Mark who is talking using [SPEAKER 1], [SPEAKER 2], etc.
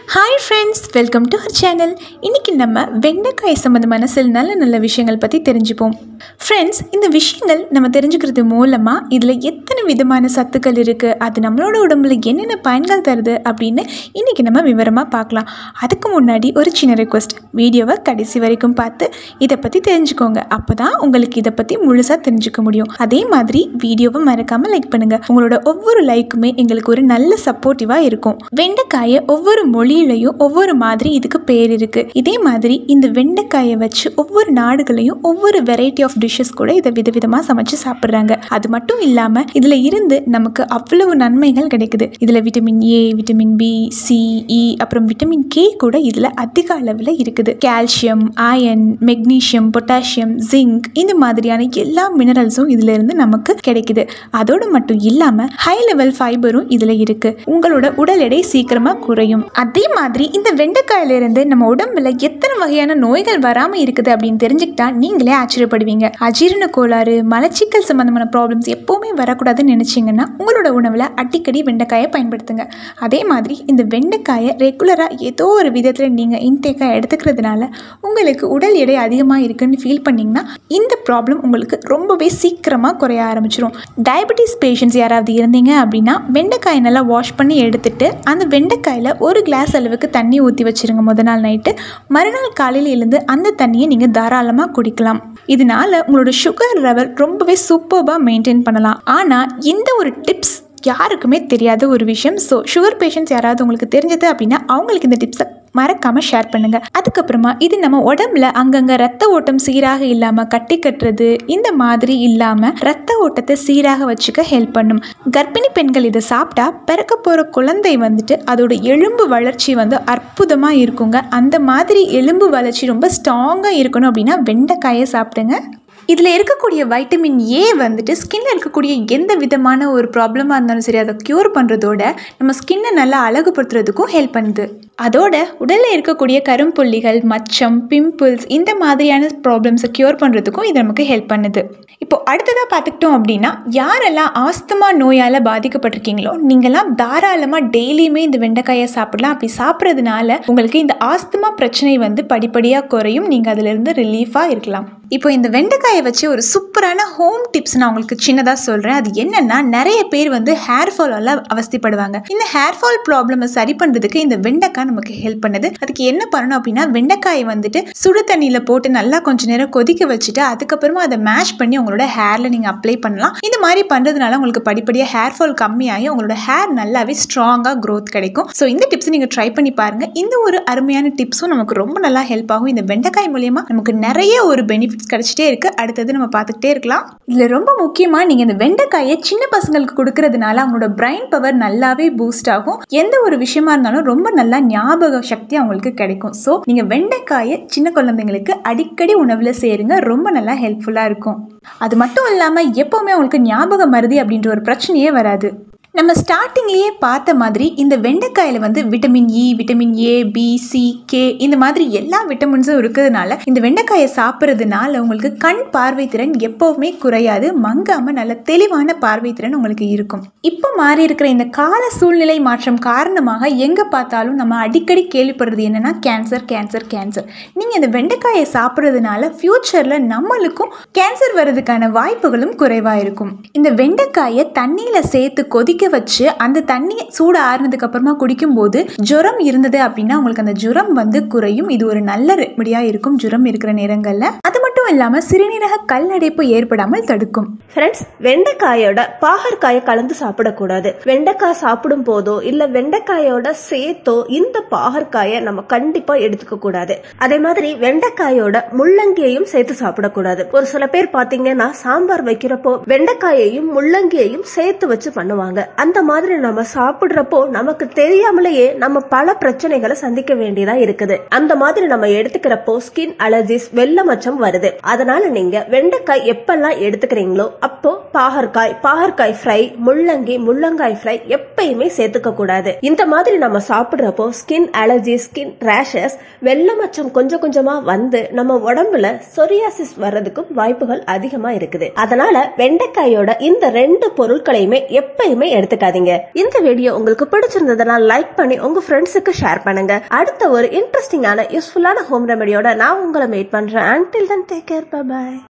[SPEAKER 1] hi friends welcome to our channel இன்றைக்கி நம்ம வெண்டைக்காய் சம்மந்தமான சில நல்ல நல்ல விஷயங்கள் பற்றி தெரிஞ்சுப்போம் ஃப்ரெண்ட்ஸ் இந்த விஷயங்கள் நம்ம தெரிஞ்சுக்கிறது மூலமாக இதில் எத்தனை விதமான சத்துக்கள் இருக்குது அது நம்மளோட உடம்புல என்னென்ன பயன்கள் தருது அப்படின்னு இன்றைக்கி நம்ம விவரமாக பார்க்கலாம் அதுக்கு முன்னாடி ஒரு சின்ன ரெக்வஸ்ட் வீடியோவை கடைசி வரைக்கும் பார்த்து இதை பற்றி தெரிஞ்சுக்கோங்க அப்போ தான் உங்களுக்கு இதை பற்றி முழுசாக தெரிஞ்சுக்க முடியும் அதே மாதிரி வீடியோவை மறக்காமல் லைக் பண்ணுங்கள் உங்களோட ஒவ்வொரு லைக்குமே எங்களுக்கு ஒரு நல்ல சப்போர்ட்டிவாக இருக்கும் வெண்டைக்காயை ஒவ்வொரு மொழியிலையும் ஒவ்வொரு மாதிரி இதுக்கு பேர் இருக்குது இதே மாதிரி இந்த வெண்டைக்காயை வச்சு ஒவ்வொரு நாடுகளையும் ஒவ்வொரு வெரைட்டி ஆஃப் டிஷ்ஷஸ் கூட இதை விதவிதமாக சமைச்சு சாப்பிட்றாங்க அது மட்டும் இல்லாமல் இதில் இருந்து நமக்கு அவ்வளவு நன்மைகள் கிடைக்குது இதில் vitamin A vitamin B C E அப்புறம் விட்டமின் கே கூட இதில் அதிக அளவில் இருக்குது calcium iron magnesium potassium zinc இந்த மாதிரியான எல்லா மினரல்ஸும் இதுல இருந்து நமக்கு கிடைக்குது அதோடு மட்டும் இல்லாமல் ஹை லெவல் ஃபைபரும் இதில் இருக்கு உங்களோட உடல் எடை சீக்கிரமாக குறையும் அதே மாதிரி இந்த வெண்டைக்காயில இருந்து நம்ம உடம்புல எத்தனை வகையான நோய்கள் வராமல் இருக்குது அப்படின்னு தெரிஞ்சுக்கிட்டா நீங்களே ஆச்சரியப்படுவீங்க அஜீரண கோளாறு மலச்சிக்கல் சம்பந்தமான ப்ராப்ளம்ஸ் எப்போவுமே வரக்கூடாதுன்னு நினச்சிங்கன்னா உங்களோட உணவில் அடிக்கடி வெண்டைக்காயை பயன்படுத்துங்க அதே மாதிரி இந்த வெண்டைக்காயை ரெகுலராக ஏதோ ஒரு விதத்தில் நீங்கள் இன்டேக்காக எடுத்துக்கிறதுனால உங்களுக்கு உடல் எடை அதிகமாக இருக்குன்னு ஃபீல் பண்ணிங்கன்னா இந்த ப்ராப்ளம் உங்களுக்கு ரொம்பவே சீக்கிரமாக குறைய ஆரம்பிச்சிடும் டயபெட்டிஸ் பேஷண்ட்ஸ் யாராவது இருந்தீங்க அப்படின்னா வெண்டைக்காயை நல்லா வாஷ் பண்ணி எடுத்துட்டு அந்த வெண்டைக்காயில் ஒரு கிளாஸ் அளவுக்கு தண்ணி ஊற்றி வச்சிருங்க முத நாள் நைட்டு மறுநாள் காலையில் எழுந்து அந்த தண்ணியை நீங்கள் தாராளமாக குடிக்கலாம் இதனால உங்களோட சுகர் லெவல் ரொம்பவே சூப்பர்பாக மெயின்டைன் பண்ணலாம் ஆனால் இந்த ஒரு டிப்ஸ் யாருக்குமே தெரியாத ஒரு விஷயம் ஸோ சுகர் பேஷண்ட்ஸ் யாராவது உங்களுக்கு தெரிஞ்சது அப்படின்னா அவங்களுக்கு இந்த டிப்ஸை மறக்காமல் ஷேர் பண்ணுங்கள் அதுக்கப்புறமா இது நம்ம உடம்புல அங்கங்கே ரத்த ஓட்டம் சீராக இல்லாமல் கட்டி கட்டுறது இந்த மாதிரி இல்லாமல் ரத்த ஓட்டத்தை சீராக வச்சுக்க ஹெல்ப் பண்ணும் கர்ப்பிணி பெண்கள் இதை சாப்பிட்டா பிறக்க போகிற குழந்தை வந்துட்டு அதோட எலும்பு வளர்ச்சி வந்து அற்புதமாக இருக்குங்க அந்த மாதிரி எலும்பு வளர்ச்சி ரொம்ப ஸ்ட்ராங்காக இருக்கணும் அப்படின்னா வெண்டைக்காயை சாப்பிடுங்க இதில் இருக்கக்கூடிய வைட்டமின் ஏ வந்துட்டு ஸ்கின்ல இருக்கக்கூடிய எந்த விதமான ஒரு ப்ராப்ளமாக இருந்தாலும் சரி அதை க்யூர் பண்ணுறதோட நம்ம ஸ்கின்னை நல்லா அழகுபடுத்துறதுக்கும் ஹெல்ப் பண்ணுது அதோட உடலில் இருக்கக்கூடிய கரும்புள்ளிகள் மச்சம் பிம்பிள்ஸ் இந்த மாதிரியான ப்ராப்ளம்ஸை க்யூர் பண்ணுறதுக்கும் இது நமக்கு ஹெல்ப் பண்ணுது இப்போ அடுத்ததாக பார்த்துக்கிட்டோம் அப்படின்னா யாரெல்லாம் ஆஸ்துமா நோயால் பாதிக்கப்பட்டிருக்கீங்களோ நீங்களாம் தாராளமாக டெய்லியுமே இந்த வெண்டைக்காயை சாப்பிடலாம் அப்படி சாப்பிட்றதுனால உங்களுக்கு இந்த ஆஸ்துமா பிரச்சனை வந்து படிப்படியாக குறையும் நீங்கள் அதிலிருந்து ரிலீஃபாக இருக்கலாம் இப்போ இந்த வெண்டைக்காயை வச்சு ஒரு சூப்பரான ஹோம் டிப்ஸ் நான் உங்களுக்கு சின்னதாக சொல்கிறேன் அது என்னென்னா நிறைய பேர் வந்து ஹேர் ஃபாலால் அவஸ்திப்படுவாங்க இந்த ஹேர் ஃபால் ப்ராப்ளமை சரி பண்ணுறதுக்கு இந்த வெண்டைக்காய் நமக்கு ஹெல்ப் பண்ணுது அதுக்கு என்ன பண்ணணும் அப்படின்னா வெண்டைக்காயை வந்துட்டு சுடு தண்ணியில் போட்டு நல்லா கொஞ்ச நேரம் கொதிக்க வச்சுட்டு அதுக்கப்புறமா அதை மேஷ் பண்ணி உங்களோட ஹேரில் நீங்கள் அப்ளை பண்ணலாம் இந்த மாதிரி பண்ணுறதுனால உங்களுக்கு படிப்படியாக ஹேர் ஃபால் கம்மியாகி உங்களோட ஹேர் நல்லாவே ஸ்ட்ராங்காக க்ரோத் கிடைக்கும் ஸோ இந்த டிப்ஸ் நீங்கள் ட்ரை பண்ணி பாருங்கள் இந்த ஒரு அருமையான டிப்ஸும் நமக்கு ரொம்ப நல்லா ஹெல்ப் ஆகும் இந்த வெண்டைக்காய் மூலியமாக நமக்கு நிறைய ஒரு பெனிஃபிட்ஸ் கிடைச்சிட்டே இருக்கு அடுத்தது நம்ம பார்த்துக்கிட்டே இருக்கலாம் இதில் ரொம்ப முக்கியமாக நீங்கள் இந்த வெண்டைக்காயை சின்ன பசங்களுக்கு கொடுக்கறதுனால அவங்களோட பிரைன் பவர் நல்லாவே பூஸ்ட் ஆகும் எந்த ஒரு விஷயமா இருந்தாலும் ரொம்ப நல்லா ஞாபக சக்தி அவங்களுக்கு கிடைக்கும் ஸோ நீங்கள் வெண்டைக்காயை சின்ன குழந்தைங்களுக்கு அடிக்கடி உணவில் சேருங்க ரொம்ப நல்லா ஹெல்ப்ஃபுல்லாக இருக்கும் அது மட்டும் இல்லாமல் எப்போவுமே அவங்களுக்கு ஞாபக மருதி அப்படின்ற ஒரு பிரச்சனையே வராது நம்ம ஸ்டார்டிங்லேயே பார்த்த மாதிரி இந்த வெண்டைக்காயில் வந்து vitamin E vitamin A B C K இந்த மாதிரி எல்லா விட்டமின்ஸும் இருக்கிறதுனால இந்த வெண்டைக்காயை சாப்பிட்றதுனால உங்களுக்கு கண் பார்வை திறன் எப்போவுமே குறையாது மங்காமல் நல்ல தெளிவான பார்வை திறன் உங்களுக்கு இருக்கும் இப்போ மாறி இருக்கிற இந்த கால சூழ்நிலை மாற்றம் காரணமாக எங்கே பார்த்தாலும் நம்ம அடிக்கடி கேள்விப்படுறது என்னன்னா கேன்சர் கேன்சர் கேன்சர் நீங்கள் இந்த வெண்டைக்காயை சாப்பிட்றதுனால ஃப்யூச்சரில் நம்மளுக்கும் கேன்சர் வர்றதுக்கான வாய்ப்புகளும் குறைவாக இருக்கும் இந்த வெண்டைக்காயை தண்ணியில் சேர்த்து கொதிக்க வச்சு அந்த தண்ணி சூடு ஆறுனதுக்கு அப்புறமா குடிக்கும்போது ஜுரம் இருந்தது அப்படின்னா உங்களுக்கு அந்த ஜுரம் வந்து குறையும் இது ஒரு நல்ல ரெமடியாக இருக்கும் ஜுரம் இருக்கிற நேரங்களில் அது மட்டும் இல்லாமல் சிறுநீரக கல்லடைப்பு ஏற்படாமல் தடுக்கும்
[SPEAKER 2] ஃப்ரெண்ட்ஸ் வெண்டைக்காயோட பாகற்காயை கலந்து சாப்பிடக்கூடாது வெண்டைக்காய் சாப்பிடும் போதோ இல்ல வெண்டைக்காயோட சேர்த்தோ இந்த பாகற்காயை நம்ம கண்டிப்பா எடுத்துக்க கூடாது அதே மாதிரி வெண்டைக்காயோட முள்ளங்கியையும் சேர்த்து சாப்பிடக்கூடாது ஒரு சில பேர் பாத்தீங்கன்னா சாம்பார் வைக்கிறப்போ வெண்டைக்காயையும் முள்ளங்கியையும் சேர்த்து வச்சு பண்ணுவாங்க அந்த மாதிரி நம்ம சாப்பிடுறப்போ நமக்கு தெரியாமலேயே நம்ம பல பிரச்சனைகளை சந்திக்க வேண்டியதா இருக்குது அந்த மாதிரி நம்ம எடுத்துக்கிறப்போ ஸ்கின் அலர்ஜிஸ் வெள்ளமச்சம் வருது கூடாது அதனால நீங்க வெண்டைக்காய் எப்பெல்லாம் எடுத்துக்கிறீங்களோ அப்போ பாகற்காய் பாகற்காய் ஃப்ரை முள்ளங்கி முள்ளங்காய் ஃப்ரை எப்பயுமே சேர்த்துக்க கூடாது இந்த மாதிரி நம்ம சாப்பிடுறப்போ ஸ்கின் அலர்ஜி ஸ்கின் ரேஷஸ் வெள்ளமச்சம் கொஞ்சம் கொஞ்சமா வந்து நம்ம உடம்புல சொரியாசிஸ் வர்றதுக்கும் வாய்ப்புகள் அதிகமா இருக்குது அதனால வெண்டைக்காயோட இந்த ரெண்டு பொருட்களையுமே எப்பயுமே எடுத்துக்காதீங்க இந்த வீடியோ உங்களுக்கு பிடிச்சிருந்ததுன்னா லைக் பண்ணி உங்க ஃப்ரெண்ட்ஸுக்கு ஷேர் பண்ணுங்க அடுத்த ஒரு இன்ட்ரெஸ்டிங்கான யூஸ்ஃபுல்லான ஹோம் ரெமெடியோட நான் உங்களை மீட் பண்றேன் until then take care by